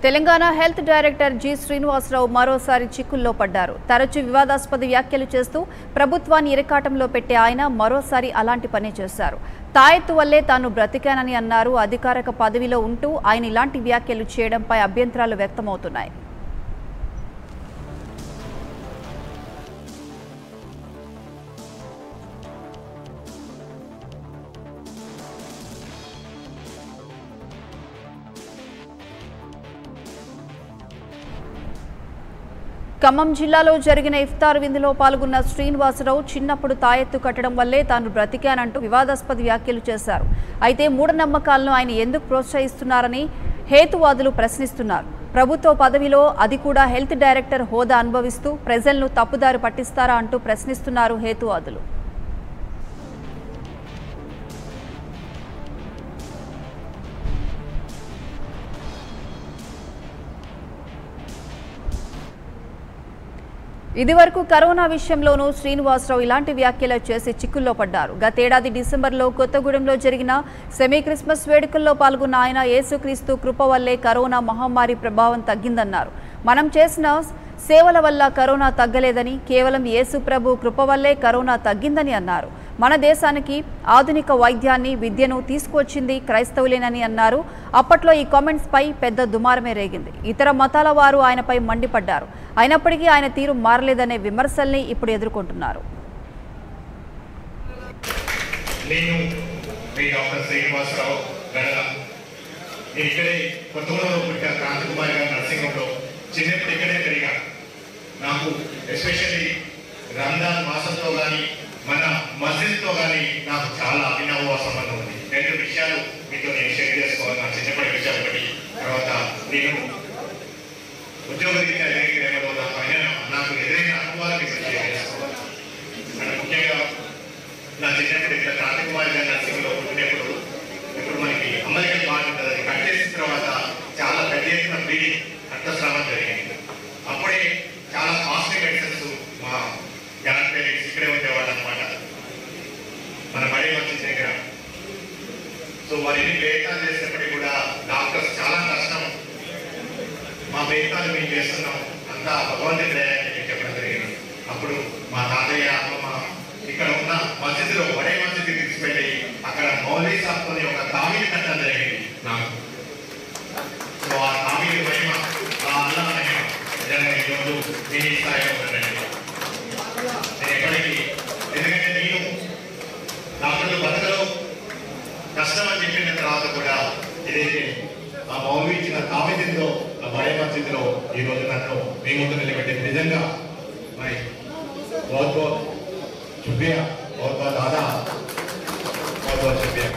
Telangana health director G Srinivasa Rao మరోసారి చిక్కుల్లో పడ్డారు తరచూ వివాదాస్పద వ్యాఖ్యలు చేస్తూ ప్రభుత్వాన్ని ఇరకాటంలో పెట్టే ఆయన మరోసారి అలాంటి పని చేశారు తాయెత్తు వల్లే తాను బ్రతికానని అన్నారు అధికారిక పదవిలో ఉంటూ ఆయన ఇలాంటి వ్యాఖ్యలు చేయడంపై అభ్యంతరాలు వ్యక్తమవుతున్నాయి ఖమ్మం జిల్లాలో జరిగిన ఇఫ్తార్ విందులో పాల్గొన్న శ్రీనివాసరావు చిన్నప్పుడు తాయెత్తు కట్టడం వల్లే తాను బ్రతికానంటూ వివాదాస్పద వ్యాఖ్యలు చేశారు అయితే మూఢనమ్మకాలను ఆయన ఎందుకు ప్రోత్సహిస్తున్నారని హేతువాదులు ప్రశ్నిస్తున్నారు ప్రభుత్వ పదవిలో అది కూడా హెల్త్ డైరెక్టర్ హోదా అనుభవిస్తూ ప్రజలను తప్పుదారి పట్టిస్తారా అంటూ ప్రశ్నిస్తున్నారు హేతువాదులు ఇదివరకు కరోనా విషయంలోనూ శ్రీనివాసరావు ఇలాంటి వ్యాఖ్యలు చేసి చిక్కుల్లో పడ్డారు గతేడాది డిసెంబర్లో కొత్తగూడెంలో జరిగిన సెమీ క్రిస్మస్ వేడుకల్లో పాల్గొన్న ఆయన యేసుక్రీస్తు కృప వల్లే కరోనా మహమ్మారి ప్రభావం తగ్గిందన్నారు మనం చేసిన సేవల వల్ల కరోనా తగ్గలేదని కేవలం యేసు ప్రభు కృప వల్లే కరోనా తగ్గిందని అన్నారు మన దేశానికి ఆధునిక వైద్యాన్ని విద్యను తీసుకువచ్చింది క్రైస్తవులేనని అన్నారు అప్పట్లో ఈ కామెంట్స్ పై పెద్ద దుమారమే రేగింది ఇతర మతాల వారు ఆయనపై మండిపడ్డారు అయినప్పటికీ ఆయన తీరు మారలేదనే విమర్శల్ని ఇప్పుడు ఎదుర్కొంటున్నారు నేను మీ డాక్టర్ శ్రీనివాసరావు గడల నేను ఇక్కడే కొత్తగూడలో పుట్టిన క్రాంతికుమారి గారి నర్సింహంలో చిన్నప్పుడు ఇక్కడే పెరిగా నాకు ఎస్పెషల్లీ రంజాన్ మాసంతో కానీ మన మస్జిద్తో కానీ నాకు చాలా అభినవ సంబంధం ఉంది రెండు విషయాలు మీతో నేను షేర్ చేసుకోవాలి నా చిన్నప్పటి విషయాలు ఒకటి తర్వాత నేను ఉద్యోగరీత్యా ఎదురైన నాకు అయిన నాకు ఎదురైన అనుభవాలు మీకు షేర్ చేసుకోవాలి అంటే ముఖ్యంగా నా చిన్నప్పుడు ఇక్కడ క్రాంతికుమారి గారి నర్సింగ్లో పుట్టినప్పుడు ఇప్పుడు మనకి అమెరికన్ మాట ఉంటుంది అది కట్ చేసిన తర్వాత చాలా పెద్ద ఎత్తున బ్లీడింగ్ రక్తస్రావం జరిగింది అప్పుడే చాలా కాస్ట్లీ మెడిసిన్స్ మా గ్రాండ్ పేరెంట్స్ ఇక్కడే ఉండేవాళ్ళు అనమాట మన బడి వచ్చి దగ్గర సో వారు ఎన్ని ప్రయత్నాలు చేసినప్పటికీ కూడా డాక్టర్స్ చాలా కష్టం మా ప్రయత్నాలు మేము చేస్తున్నాం అంతా భగవంతుడి దయ అని చెప్పి చెప్పడం జరిగింది అప్పుడు మా తాతయ్య అమ్మమ్మ ఇక్కడ ఉన్న మసీదులో వడే మసీదు తీసుకెళ్ళి అక్కడ మౌలీ సాబ్తోని ఒక తామీది కట్టడం జరిగింది నాకు సో ఆ తామీది మహిమ ఆ అల్లా మహిమ నిజంగా ఈరోజు నేను ఈ స్థాయిలో ఉన్నానండి నేను ఎప్పటికీ ఎందుకంటే నేను డాక్టర్లు బతకలో కష్టం అని చెప్పిన తర్వాత కూడా ఏదైతే ఆ మౌలి ఇచ్చిన తామిదిలో ఆ బడే మసీదులో ఈ రోజు నన్ను మీ ముందు నిలబెట్టింది నిజంగా మరి बहुत बहुत शुक्रिया बहुत बहुत आदा बहुत बहुत शुक्रिया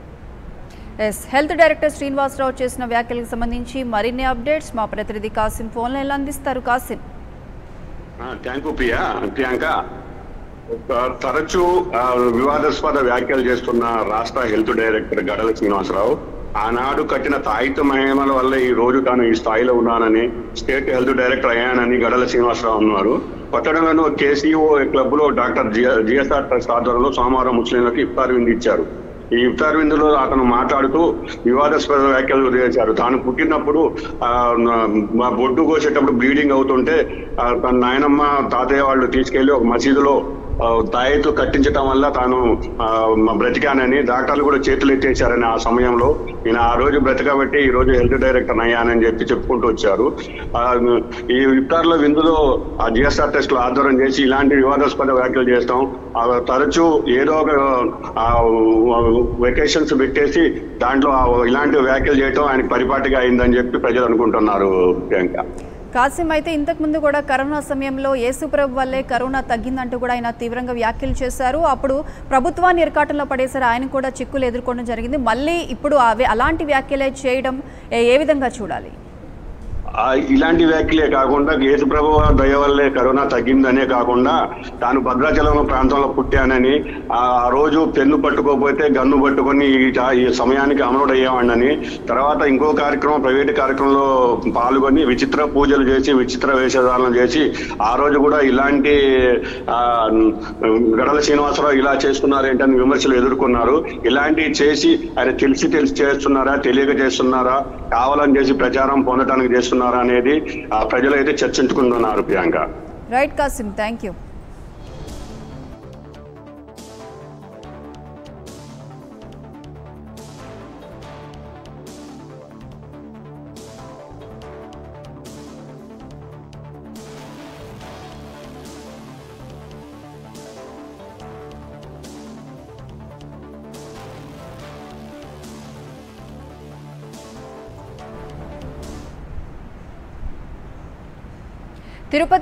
ఎస్ హెల్త్ డైరెక్టర్ శ్రీనివాసరావు చేసిన వ్యాఖ్యలకు సంబంధించి మరిన్ని అప్డేట్స్ మా ప్రతినిధి కాసిం ఫోన్ లైన్లో అందిస్తారు కాసిం థ్యాంక్ యూ ప్రియా ప్రియాంక ఒక తరచూ ఆ, వివాదాస్పద వ్యాఖ్యలు చేస్తున్న రాష్ట్ర హెల్త్ డైరెక్టర్ గడల శ్రీనివాసరావు ఆనాడు కట్టిన తాయిత మహిమల వల్ల ఈ రోజు తాను ఈ స్థాయిలో ఉన్నానని స్టేట్ హెల్త్ డైరెక్టర్ అయ్యానని గడల శ్రీనివాసరావు అన్నారు పట్టణంలోని కేసీఓ క్లబ్ లో డాక్టర్ జిఎస్ఆర్ ట్రస్ట్ ఆధ్వర్యంలో సోమవారం ముస్లింలకు ఇఫ్తార్ విందు ఇచ్చారు ఈ ఇఫ్తార్ విందులో అతను మాట్లాడుతూ వివాదాస్పద వ్యాఖ్యలు చేశారు తాను పుట్టినప్పుడు ఆ, నా- మా బొడ్డు కోసేటప్పుడు బ్లీడింగ్ అవుతుంటే ఆ, తన నాయనమ్మ తాతయ్య వాళ్ళు తీసుకెళ్లి ఒక మసీదులో ఆ, తాయెత్తు కట్టించడం వల్ల తాను ఆ, మ- బ్రతికానని డాక్టర్లు కూడా చేతులు ఎత్తేసారని ఆ సమయంలో నేను ఆ రోజు బ్రతకబట్టి ఈ రోజు హెల్త్ డైరెక్టర్ అయ్యానని చెప్పి చెప్పుకుంటూ వచ్చారు ఆ, ఈ ఇఫ్తార్లో విందులో ఆ జిఎస్ఆర్ టెస్ట్ లో ఆధ్వర్యం చేసి ఇలాంటి వివాదాస్పద వ్యాఖ్యలు చేస్తాం ఆ, తరచూ ఏదో ఒక వెకేషన్స్ పెట్టేసి దాంట్లో ఆ ఇలాంటి వ్యాఖ్యలు చేయడం ఆయనకి పరిపాటిగా అయిందని చెప్పి ప్రజలు అనుకుంటున్నారు ప్రియాంక కాసిం అయితే ఇంతకు ముందు కూడా కరోనా సమయంలో యేసుప్రభు వల్లే కరోనా తగ్గిందంటూ కూడా ఆయన తీవ్రంగా వ్యాఖ్యలు చేశారు అప్పుడు ప్రభుత్వాన్ని ఇరకాటంలో పడేశారు ఆయన కూడా చిక్కులు ఎదుర్కోవడం జరిగింది మళ్ళీ ఇప్పుడు అవే అలాంటి వ్యాఖ్యలే చేయడం ఏ- ఏ విధంగా చూడాలి ఆ ఇలాంటి వ్యాఖ్యలే కాకుండా యేసు ప్రభు దయ వల్లే కరోనా తగ్గిందనే కాకుండా తాను భద్రాచలం ప్రాంతంలో పుట్టానని ఆ ఆ రోజు పెన్ను పట్టుకోకపోతే గన్ను పట్టుకొని ఈ టా- ఈ సమయానికి అమలుడు అయ్యేవాడినని తర్వాత ఇంకో కార్యక్రమం ప్రైవేట్ కార్యక్రమంలో పాల్గొని విచిత్ర పూజలు చేసి విచిత్ర వేషధారణలు చేసి ఆ రోజు కూడా ఇలాంటి ఆ, గడల శ్రీనివాసరావు ఇలా చేస్తున్నారు ఏంటని విమర్శలు ఎదుర్కొన్నారు ఇలాంటివి చేసి ఆయన తెలిసి తెలిసి చేస్తున్నారా తెలియక చేస్తున్నారా కావాలని చేసి ప్రచారం పొందడానికి చేస్తున్నారా అనేది ఆ ప్రజలైతే చర్చించుకుంటున్నారు Priyanka right Kasim thank you Tirupati